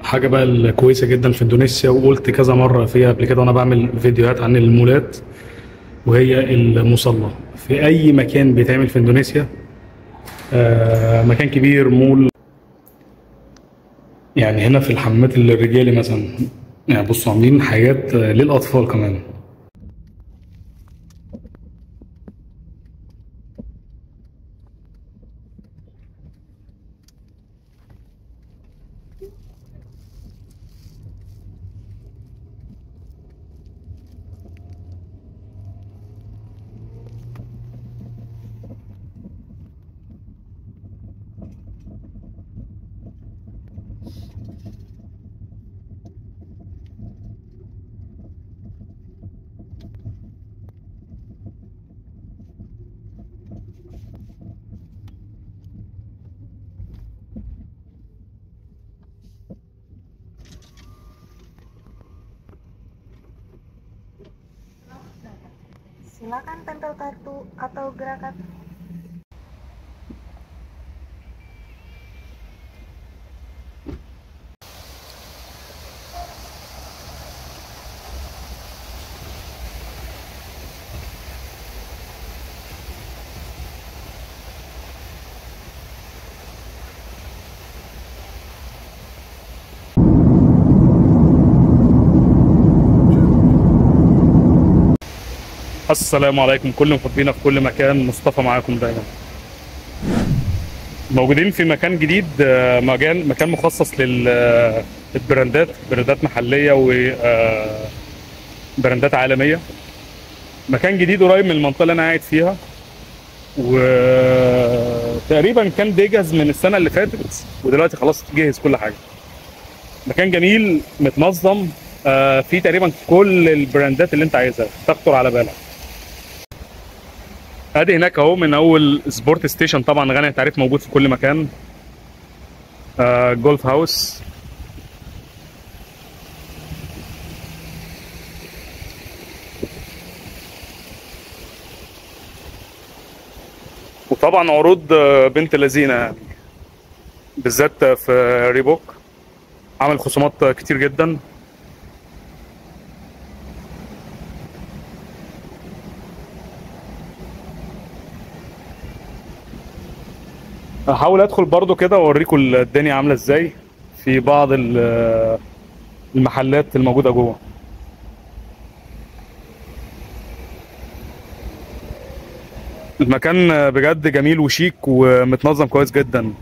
الحاجة بقى الكويسة جدا في اندونيسيا وقلت كذا مرة فيها قبل كده وانا بعمل فيديوهات عن المولات وهي المصلى في اي مكان بيتعمل في اندونيسيا آه، مكان كبير مول يعني هنا في الحمامات الرجالي مثلا يعني بصوا عاملين حاجات آه، للاطفال كمان Silakan tempel kartu atau gerakan السلام عليكم كل محبينا في كل مكان مصطفى معاكم دايما موجودين في مكان جديد آه، مكان مكان مخصص للبراندات براندات محليه و آه، براندات عالميه مكان جديد قريب من المنطقه اللي انا قاعد فيها وتقريبا كان بيجهز من السنه اللي فاتت ودلوقتي خلاص جهز كل حاجه مكان جميل متنظم آه، فيه تقريبا كل البراندات اللي انت عايزها تخطر على بالك ادي هناك اهو من اول سبورت ستيشن طبعا غني التعريف موجود في كل مكان آه جولف هاوس وطبعا عروض آه، بنت لذينه يعني بالذات في ريبوك عمل خصومات كتير جدا هحاول ادخل برضو كده واوريكم الدنيا عامله ازاي في بعض ال- المحلات الموجوده جوه المكان بجد جميل وشيك ومتنظم كويس جدا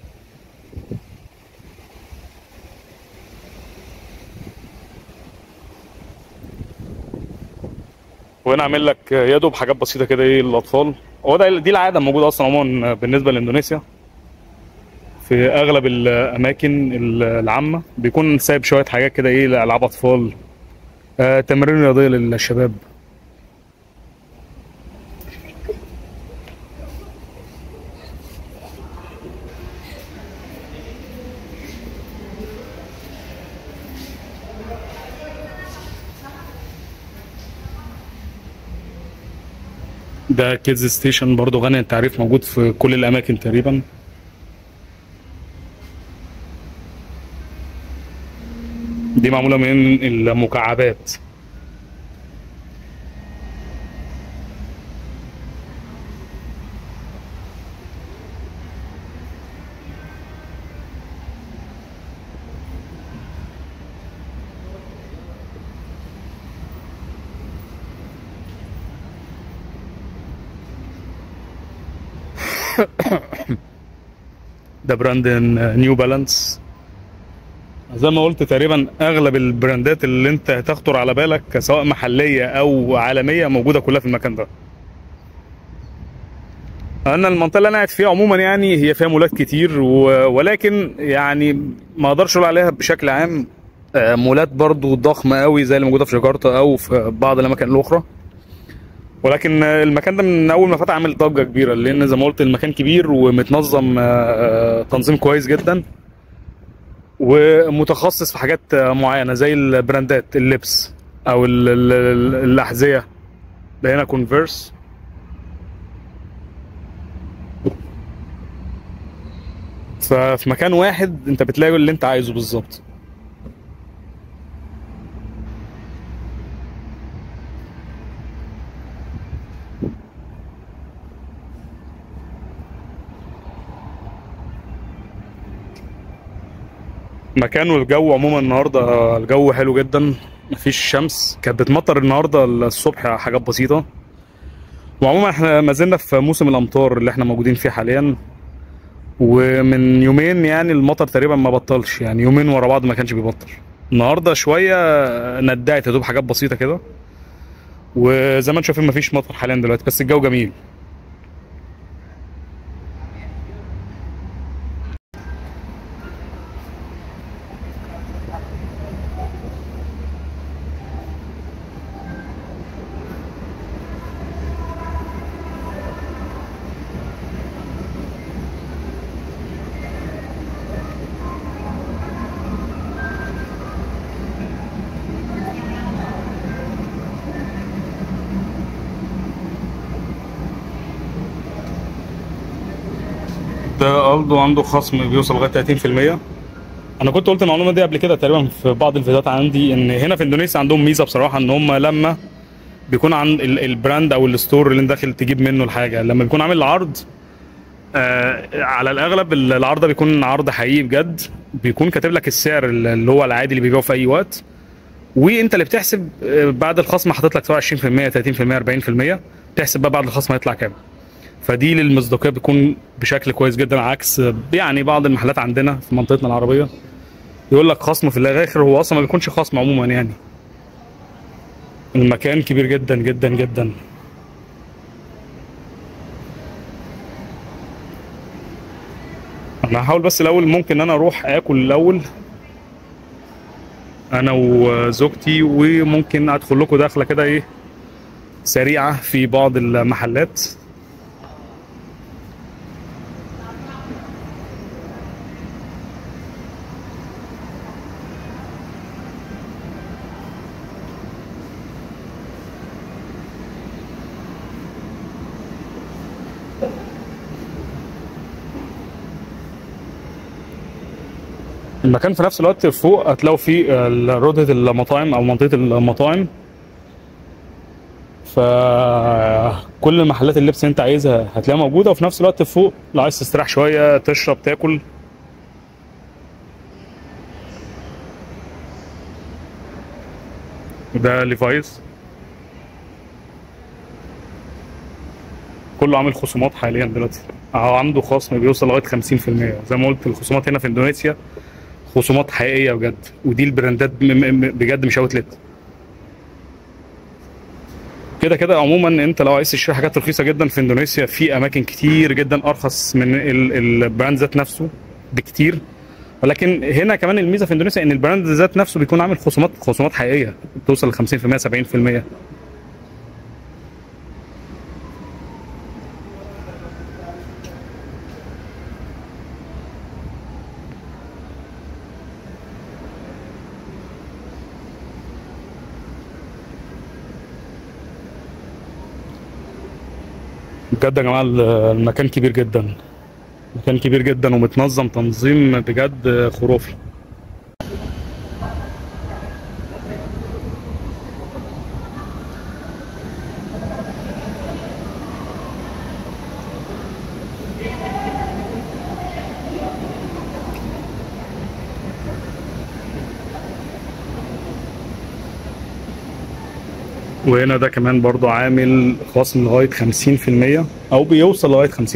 وهنا عامل لك يا دوب حاجات بسيطه كده ايه للاطفال هو ده دي العاده موجوده اصلا عموما بالنسبه لاندونيسيا في اغلب الاماكن العامه بيكون سايب شويه حاجات كده ايه لالعاب اطفال آه تمارين رياضيه للشباب ده كيدز ستيشن برضو غني التعريف موجود في كل الاماكن تقريبا دي معموله من المكعبات ده براند نيو بالانس زي ما قلت تقريبا اغلب البراندات اللي انت هتخطر على بالك سواء محليه او عالميه موجوده كلها في المكان ده انا المنطقه اللي انا قاعد فيها عموما يعني هي فيها مولات كتير و... ولكن يعني ما اقدرش اقول عليها بشكل عام آه، مولات برضو ضخمه قوي زي اللي موجوده في جاكرتا او في بعض الاماكن الاخرى ولكن آه، المكان ده من اول ما فتح عامل ضجه كبيره لان زي ما قلت المكان كبير ومتنظم آه، آه، تنظيم كويس جدا ومتخصص في حاجات آه، معينه زي البراندات اللبس او ال- ال- ال- الاحذيه ده هنا كونفيرس ففي مكان واحد انت بتلاقي اللي انت عايزه بالظبط مكان والجو عموما النهارده الجو حلو جدا مفيش شمس كانت بتمطر النهارده الصبح حاجات بسيطه وعموما احنا ما زلنا في موسم الامطار اللي احنا موجودين فيه حاليا ومن يومين يعني المطر تقريبا ما بطلش يعني يومين ورا بعض ما كانش بيبطل النهارده شويه ندعت يا دوب حاجات بسيطه كده وزي ما انتم شايفين مفيش مطر حاليا دلوقتي بس الجو جميل ده الدو عنده خصم بيوصل لغايه 30% انا كنت قلت المعلومه دي قبل كده تقريبا في بعض الفيديوهات عندي ان هنا في اندونيسيا عندهم ميزه بصراحه ان هم لما بيكون عند ال- البراند او الستور اللي انت داخل تجيب منه الحاجه لما بيكون عامل عرض آه على الاغلب ال- العرض ده بيكون عرض حقيقي بجد بيكون كاتب لك السعر ال- اللي هو العادي اللي بيبيعه في اي وقت وانت اللي بتحسب آه، بعد الخصم حاطط لك سواء 20% 30% 40% تحسب بقى بعد الخصم هيطلع كام فدي للمصداقيه بيكون بشكل كويس جدا عكس يعني بعض المحلات عندنا في منطقتنا العربيه يقول لك خصم في الاخر هو اصلا ما بيكونش خصم عموما يعني المكان كبير جدا جدا جدا انا هحاول بس الاول ممكن ان انا اروح اكل الاول انا وزوجتي وممكن ادخل لكم داخله كده ايه سريعه في بعض المحلات المكان في نفس الوقت فوق هتلاقوا فيه ال- روضة المطاعم او منطقة المطاعم فكل محلات اللبس اللي انت عايزها هتلاقيها موجودة وفي نفس الوقت فوق لو عايز تستريح شوية تشرب تاكل ده ليفايز كله عامل خصومات حاليا دلوقتي أهو عنده خصم بيوصل لغايه 50% زي ما قلت الخصومات هنا في اندونيسيا خصومات حقيقيه بجد ودي البراندات م- م- م- بجد مش اوتلت كده كده عموما انت لو عايز تشتري حاجات رخيصه جدا في اندونيسيا في اماكن كتير جدا ارخص من ال- البراند ذات نفسه بكتير ولكن هنا كمان الميزه في اندونيسيا ان البراند ذات نفسه بيكون عامل خصومات خصومات حقيقيه بتوصل ل 50% 70% بجد يا جماعه المكان كبير جدا مكان كبير جدا ومتنظم تنظيم بجد خرافي وهنا ده كمان برضو عامل خصم لغاية 50% أو بيوصل لغاية 50%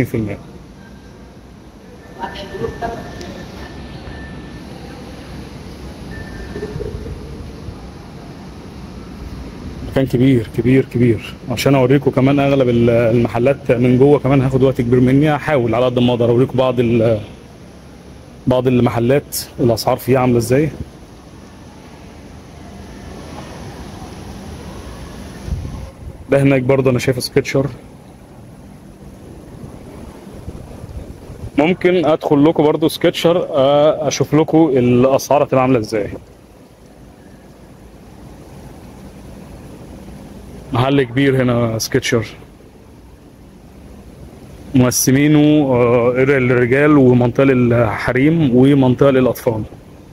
مكان كبير كبير كبير عشان اوريكم كمان اغلب ال- المحلات من جوه كمان هاخد وقت كبير مني هحاول على قد ما اقدر اوريكم بعض ال- بعض المحلات الاسعار فيها عامله ازاي ده هناك برضه انا شايف سكتشر ممكن ادخل لكم برضه سكتشر آه، اشوف لكم الاسعار هتبقى عامله ازاي محل كبير هنا سكتشر مقسمينه آه، للرجال ومنطقه للحريم ومنطقه للاطفال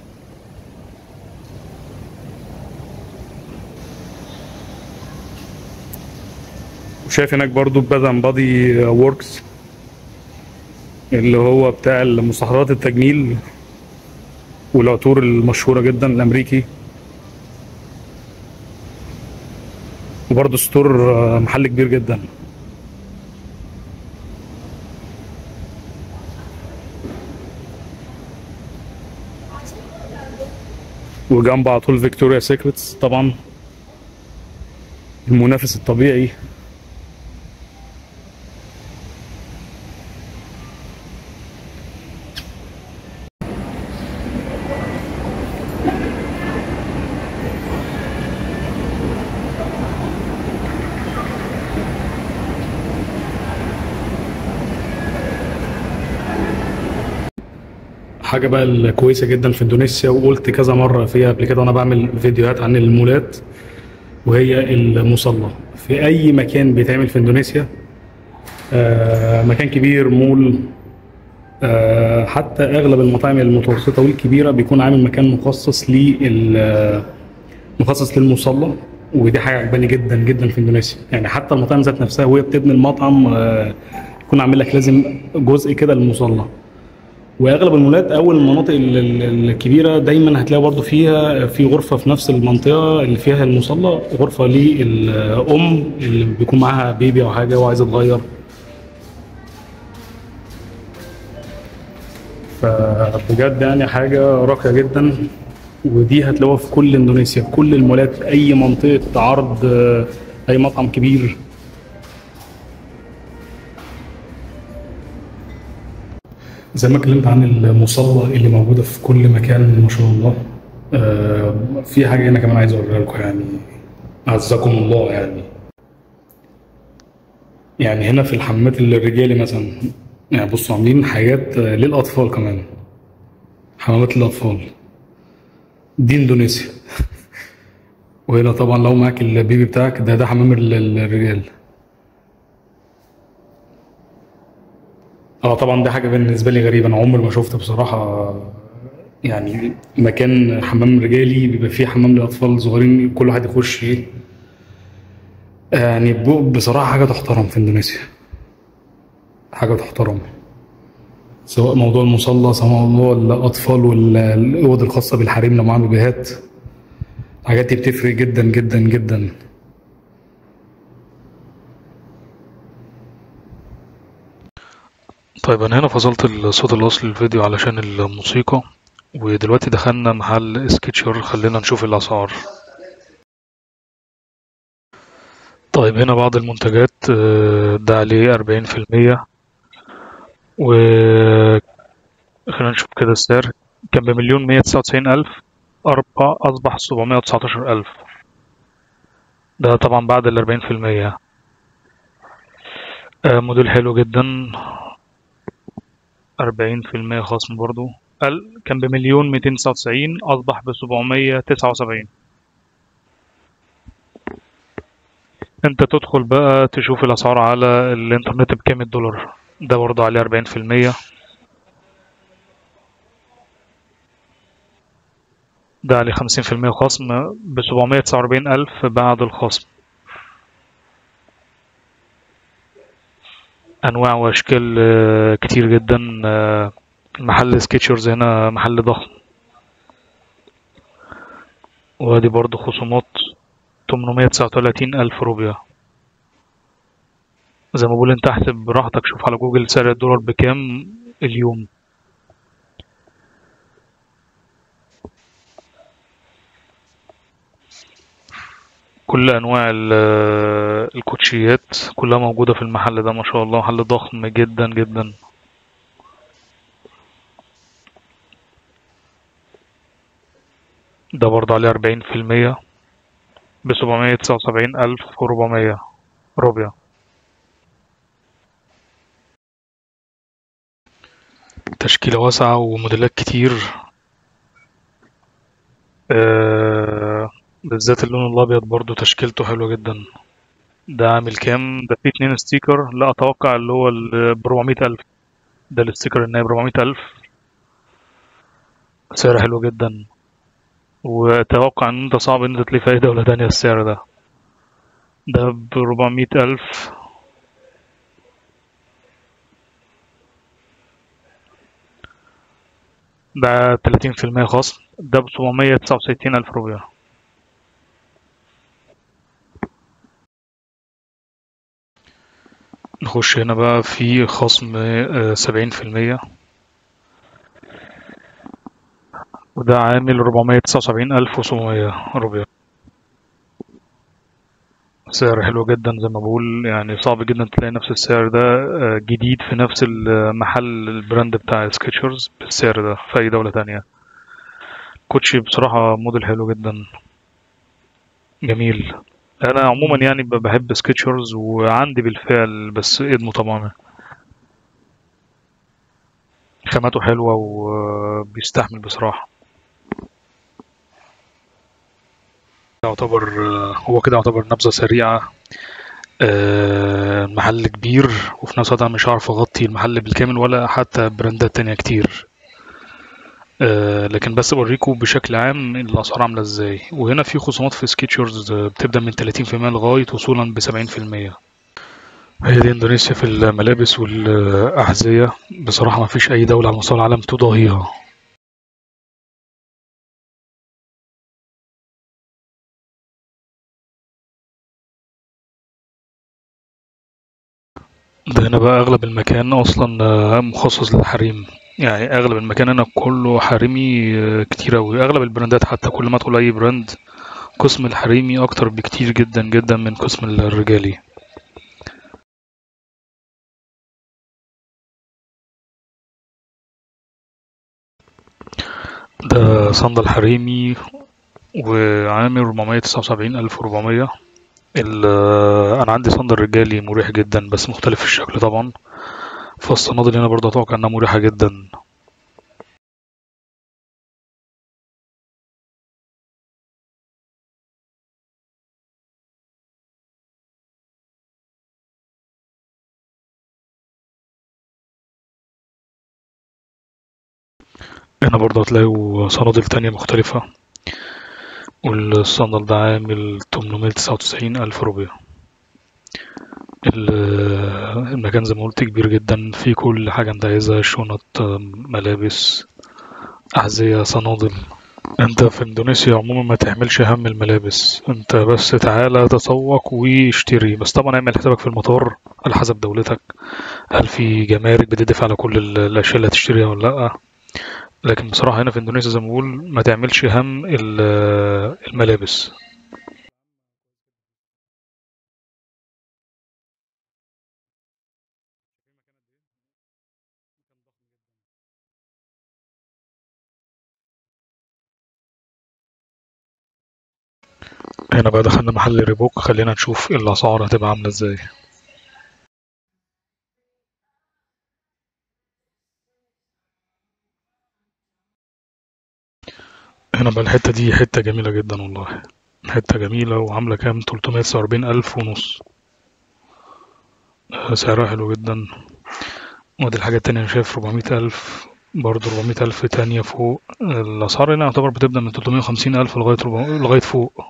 وشايف هناك برضو بدن بادي ووركس اللي هو بتاع مستحضرات التجميل والعطور المشهورة جدا الأمريكي وبرضه ستور آه، محل كبير جدا وجنب على طول فيكتوريا سيكريتس طبعا المنافس الطبيعي حاجة بقى الكويسة جدا في اندونيسيا وقلت كذا مرة فيها قبل كده وانا بعمل فيديوهات عن المولات وهي المصلى في اي مكان بيتعمل في اندونيسيا آه، مكان كبير مول آه، حتى اغلب المطاعم المتوسطة والكبيرة بيكون عامل مكان مخصص لل مخصص للمصلى ودي حاجة عجباني جدا جدا في اندونيسيا يعني حتى المطاعم ذات نفسها وهي بتبني المطعم آه، يكون عامل لك لازم جزء كده للمصلى واغلب المولات او المناطق ال- ال- الكبيره دايما هتلاقي برضو فيها في غرفه في نفس المنطقه اللي فيها المصلى غرفه للام اللي بيكون معاها بيبي او حاجه وعايزه تغير فبجد يعني حاجه راقيه جدا ودي هتلاقوها في كل اندونيسيا في كل المولات في اي منطقه عرض آه، اي مطعم كبير زي ما اتكلمت عن المصلى اللي موجودة في كل مكان ما شاء الله آه، في حاجة هنا كمان عايز أوريها لكم يعني أعزكم الله يعني يعني هنا في الحمامات الرجالي مثلا يعني بصوا عاملين حاجات آه، للأطفال كمان حمامات للأطفال دي إندونيسيا وهنا طبعا لو معاك البيبي بتاعك ده ده حمام ال- الرجال اه طبعا دي حاجة بالنسبة لي غريبة أنا عمري ما شفت بصراحة يعني مكان حمام رجالي بيبقى فيه حمام لأطفال صغيرين كل واحد يخش إيه يعني ب- بصراحة حاجة تحترم في إندونيسيا حاجة تحترم سواء موضوع المصلى سواء موضوع الأطفال والأوض الخاصة بالحريم لو معاهم بيبيهات الحاجات دي بتفرق جدا جدا جدا طيب انا هنا فصلت الصوت الاصلي للفيديو علشان الموسيقى ودلوقتي دخلنا محل سكتشر خلينا نشوف الاسعار طيب هنا بعض المنتجات آه، ده عليه أربعين في المية و خلينا نشوف كده السعر كان بمليون مية تسعة وتسعين ألف أربعة أصبح سبعمية وتسعتاشر ألف ده طبعا بعد الأربعين في المية آه، موديل حلو جدا أربعين في المية خصم برضو قال كان بمليون ميتين تسعة وتسعين أصبح بسبعمية تسعة وسبعين انت تدخل بقى تشوف الأسعار على الإنترنت بكام الدولار ده برضو عليه أربعين في المية ده عليه خمسين في المية خصم بسبعمية تسعة وأربعين ألف بعد الخصم أنواع وأشكال آه، كتير جدا آه، محل سكتشرز هنا محل ضخم وادي برضو خصومات 839 ألف روبيا زي ما بقول انت احسب براحتك شوف على جوجل سعر الدولار بكام اليوم كل انواع ال- الكوتشيات كلها موجودة في المحل ده ما شاء الله محل ضخم جدا جدا ده برضه عليه أربعين في المية بسبعمية تسعة وسبعين ألف وربعمية روبيا تشكيلة واسعة وموديلات كتير آه بالذات اللون الأبيض برضه تشكيلته حلوة جدا ده عامل كام ده فيه اتنين ستيكر لا أتوقع اللي هو بربعمية ألف ده الستيكر النايب بربعمية ألف سعر حلو جدا وأتوقع إن أنت صعب إن أنت تلاقي في أي دولة تانية السعر ده ده بربعمية ألف ده تلاتين في المية خصم ده بسبعمية تسعة وستين ألف روبيا نخش هنا بقى في خصم سبعين في المية وده عامل ربعمية تسعة وسبعين ألف وسبعمية روبيا سعر حلو جدا زي ما بقول يعني صعب جدا تلاقي نفس السعر ده آه، جديد في نفس المحل البراند بتاع سكتشرز بالسعر ده في أي دولة تانية كوتشي بصراحة موديل حلو جدا جميل أنا عموما يعني ب- بحب سكتشرز وعندي بالفعل بس ادمه طبعا خاماته حلوة وبيستحمل بصراحة يعتبر هو كده يعتبر نبذة سريعة آه، المحل كبير وفي نفس الوقت أنا مش هعرف أغطي المحل بالكامل ولا حتى براندات تانية كتير آه، لكن بس بوريكم بشكل عام الأسعار عاملة ازاي وهنا في خصومات في سكيتشرز بتبدأ من 30% لغاية وصولا ب 70% هي دي اندونيسيا في الملابس والأحذية بصراحة ما فيش أي دولة على مستوى العالم تضاهيها ده هنا بقى أغلب المكان أصلا آه، مخصص للحريم يعني أغلب المكان هنا كله حريمي آه، كتير أوي أغلب البراندات حتى كل ما تدخل أي براند قسم الحريمي أكتر بكتير جدا جدا من قسم الرجالي ده صندل حريمي وعامل 479 ألف وربعمية ال- أنا عندي صندل رجالي مريح جدا بس مختلف في الشكل طبعا فالصنادل هنا برضه أتوقع إنها مريحة جدا هنا برضه هتلاقوا صنادل تانية مختلفة والصندل ده عامل 899 ألف روبية ال- المكان زي ما قلت كبير جدا فيه كل حاجة انت عايزها شنط ملابس أحذية صنادل انت في اندونيسيا عموما ما تحملش هم الملابس انت بس تعالى تسوق واشتري بس طبعا اعمل حسابك في المطار على حسب دولتك هل في جمارك بتدفع على كل ال- الاشياء اللي هتشتريها ولا لا لكن بصراحة هنا في اندونيسيا زي ما بقول ما تعملش هم ال- الملابس هنا بقى دخلنا محل ريبوك خلينا نشوف الأسعار هتبقى عاملة ازاي هنا بقى الحتة دي حتة جميلة جدا والله حتة جميلة وعاملة كام 349 ألف ونص آه، سعرها حلو جدا ودي الحاجة التانية أنا شايف 400 ألف برضه 400 ألف تانية فوق الأسعار هنا يعتبر بتبدأ من 350 ألف لغاية ربع- لغاية فوق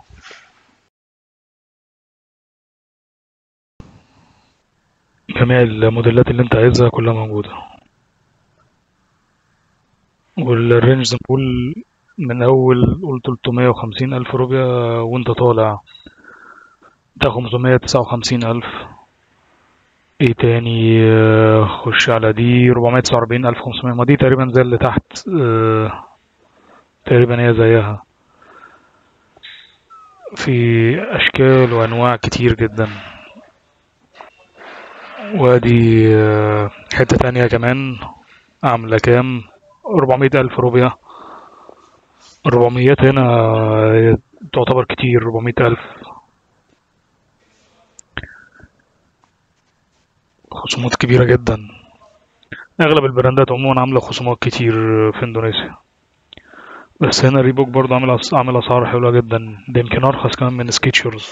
جميع الموديلات اللي انت عايزها كلها موجودة والرينج زي ما بقول من أول قول 350 ألف روبيا وانت طالع ده 559 ألف ايه تاني آه، خش على دي 449 ألف 500 ما دي تقريبا زي اللي تحت آه، تقريبا هي زيها في أشكال وأنواع كتير جدا وادي آه، حتة تانية كمان عاملة كام 400 ألف روبيا 400 هنا آه، تعتبر كتير 400 ألف خصومات كبيرة جدا أغلب البراندات عموما عاملة خصومات كتير في إندونيسيا بس هنا ريبوك برضه عامل أس- عامل أسعار حلوة جدا ده يمكن أرخص كمان من سكيتشرز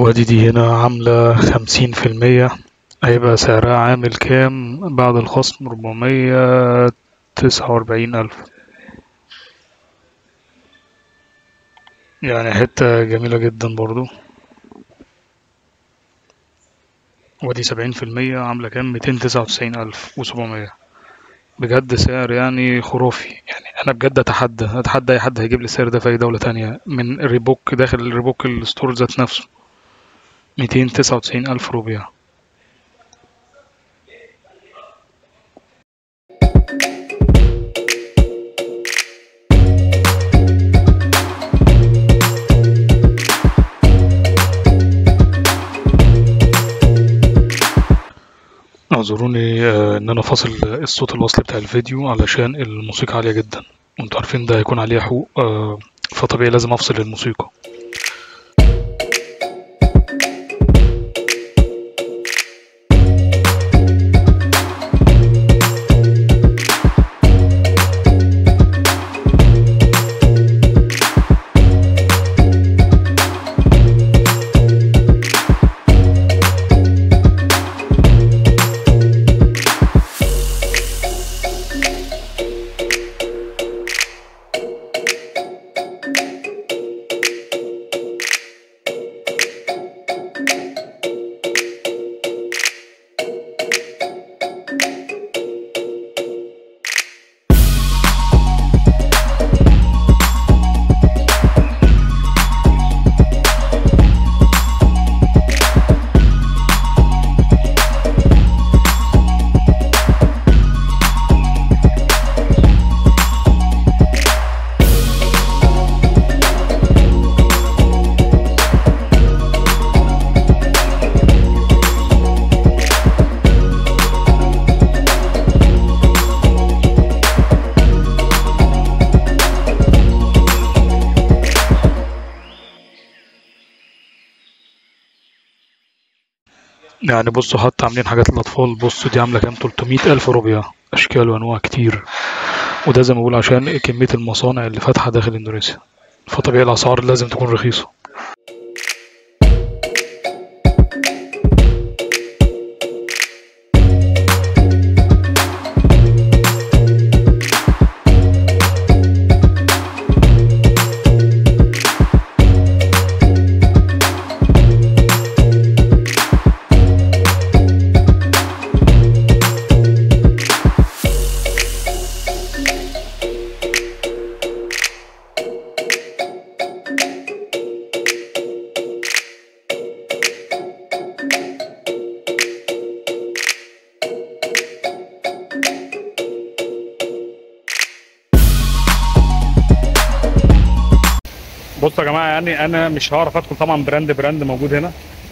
وادي دي هنا عاملة خمسين في المية هيبقى سعرها عامل كام بعد الخصم ربعمية تسعة وأربعين ألف يعني حتة جميلة جدا برضو ودي سبعين في المية عاملة كام ميتين تسعة وتسعين ألف وسبعمية بجد سعر يعني خرافي يعني أنا بجد أتحدى أتحدى أي حد هيجيب لي السعر ده في أي دولة تانية من ريبوك داخل الريبوك الستور ذات نفسه ميتين تسعة وتسعين ألف روبيا اعذروني آه، ان انا فاصل الصوت الوصلي بتاع الفيديو علشان الموسيقى عالية جدا وانتوا عارفين ده هيكون عليه حقوق آه، فطبيعي لازم افصل الموسيقى يعني بصوا حتى عاملين حاجات للأطفال بصوا دي عاملة كام 300 ألف روبيا أشكال وأنواع كتير وده زي ما بقول عشان كمية المصانع اللي فاتحة داخل إندونيسيا فطبيعي الأسعار لازم تكون رخيصة بصوا يا جماعه يعني انا مش هعرف ادخل طبعا براند براند موجود هنا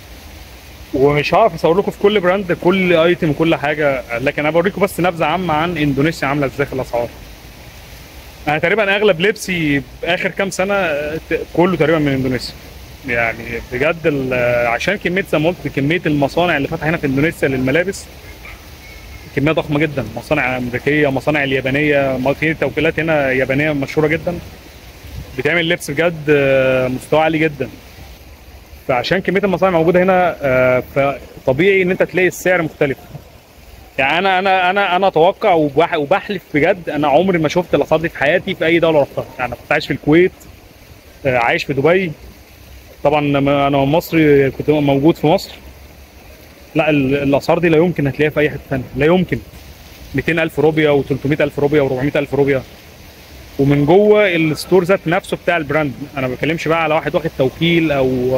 ومش هعرف اصور لكم في كل براند كل ايتم وكل حاجه لكن انا بوريكم بس نبذه عامه عن اندونيسيا عامله ازاي في الاسعار انا تقريبا اغلب لبسي اخر كام سنه ت- كله تقريبا من اندونيسيا يعني بجد ال- عشان كميه زي ما قلت كميه المصانع اللي فاتحه هنا في اندونيسيا للملابس كميه ضخمه جدا مصانع امريكيه مصانع اليابانيه ما- في توكيلات هنا يابانيه مشهوره جدا بتعمل لبس بجد آه، مستوى عالي جدا فعشان كميه المصانع موجوده هنا آه، فطبيعي ان انت تلاقي السعر مختلف يعني انا انا انا انا اتوقع وبح- وبحلف بجد انا عمري ما شفت الاسعار دي في حياتي في اي دوله رحتها يعني أنا كنت عايش في الكويت آه، عايش في دبي طبعا لما انا من مصر كنت موجود في مصر لا ال- الاسعار دي لا يمكن هتلاقيها في اي حته ثانيه لا يمكن 200000 روبيا و300000 روبيا و400000 روبيا ومن جوه الستور ذات نفسه بتاع البراند انا ما بتكلمش بقى على واحد واخد توكيل او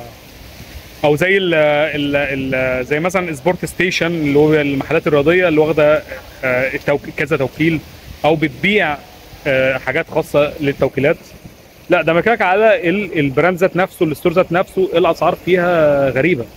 او زي ال ال ال زي مثلا سبورت ستيشن اللي هو المحلات الرياضيه اللي واخده آه، التوك- كذا توكيل او بتبيع آه، حاجات خاصه للتوكيلات لا ده مكانك على ال- البراند ذات نفسه الستور ذات نفسه الاسعار فيها غريبه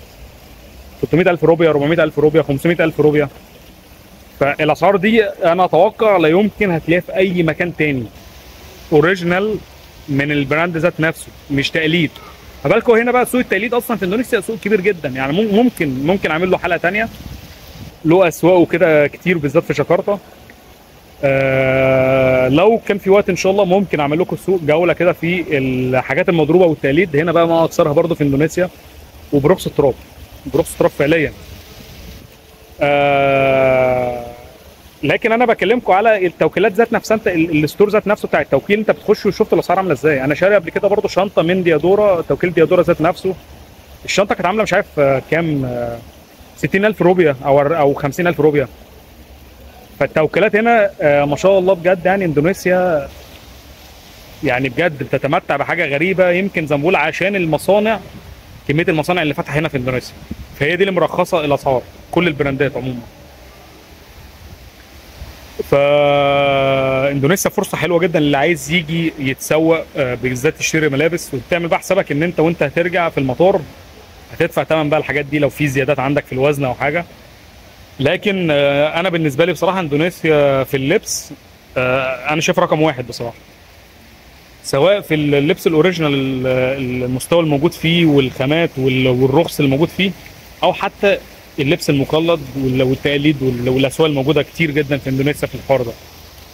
300000 روبيا 400000 روبيا 500000 روبيا فالاسعار دي انا اتوقع لا يمكن هتلاقيها في اي مكان تاني اوريجينال من البراند ذات نفسه مش تقليد بالكم هنا بقى سوق التقليد اصلا في اندونيسيا سوق كبير جدا يعني مم- ممكن ممكن اعمل له حلقه تانية له اسواقه كده كتير بالذات في جاكرتا آه لو كان في وقت ان شاء الله ممكن اعمل لكم سوق جوله كده في الحاجات المضروبه والتقليد هنا بقى ما اكثرها برضه في اندونيسيا وبرخص التراب برخص التراب فعليا آه لكن انا بكلمكم على التوكيلات ذات نفسها انت ال- الستور ذات نفسه بتاع التوكيل انت بتخش وشفت الاسعار عامله ازاي انا شاري قبل كده برضو شنطه من ديادورا توكيل ديادورا ذات نفسه الشنطه كانت عامله مش عارف آه، كام آه، 60000 روبيا او او 50000 روبيا فالتوكيلات هنا آه، ما شاء الله بجد يعني اندونيسيا يعني بجد بتتمتع بحاجه غريبه يمكن زي ما بقول عشان المصانع كميه المصانع اللي فاتحه هنا في اندونيسيا فهي دي اللي مرخصه الاسعار كل البراندات عموما فاندونيسيا فرصه حلوه جدا اللي عايز يجي يتسوق آه، بالذات تشتري ملابس وتعمل بقى حسابك ان انت وانت هترجع في المطار هتدفع ثمن بقى الحاجات دي لو في زيادات عندك في الوزن او حاجه لكن آه، انا بالنسبه لي بصراحه اندونيسيا في اللبس آه، انا شايف رقم واحد بصراحه سواء في اللبس الاوريجينال ال- المستوى الموجود فيه والخامات وال- والرخص الموجود فيه او حتى اللبس المقلد وال- والتقاليد وال- والاسواق الموجوده كتير جدا في اندونيسيا في الحوار ده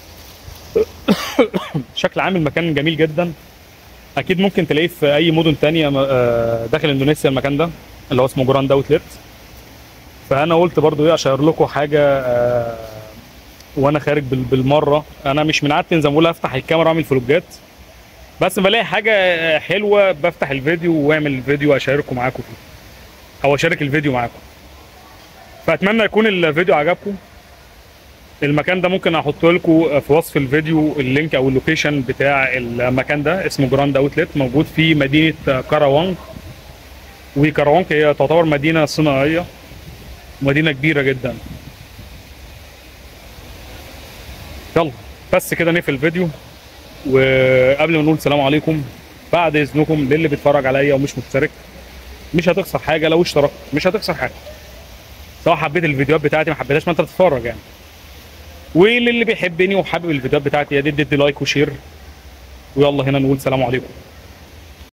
بشكل عام المكان جميل جدا اكيد ممكن تلاقيه في اي مدن تانية آه، داخل اندونيسيا المكان ده اللي هو اسمه جراند اوتلت فانا قلت برضو ايه اشير لكم حاجه آه، وانا خارج بال- بالمره انا مش من عادتي زي ما بقول افتح الكاميرا واعمل فلوجات بس بلاقي حاجه حلوه بفتح الفيديو واعمل الفيديو اشاركه معاكم فيه او اشارك الفيديو معاكم فاتمنى يكون الفيديو عجبكم المكان ده ممكن احط لكم في وصف الفيديو اللينك او اللوكيشن بتاع المكان ده اسمه جراند اوتلت موجود في مدينه كاراوانج وكاراوانج هي تعتبر مدينه صناعيه مدينه كبيره جدا يلا بس كده نقفل الفيديو وقبل ما نقول سلام عليكم بعد اذنكم للي بيتفرج عليا ومش مشترك مش هتخسر حاجه لو اشتركت مش هتخسر حاجه سواء حبيت الفيديوهات بتاعتي ما حبيتهاش ما انت بتتفرج يعني وللي بيحبني وحابب الفيديوهات بتاعتي يا دي ادي لايك وشير ويلا هنا نقول سلام عليكم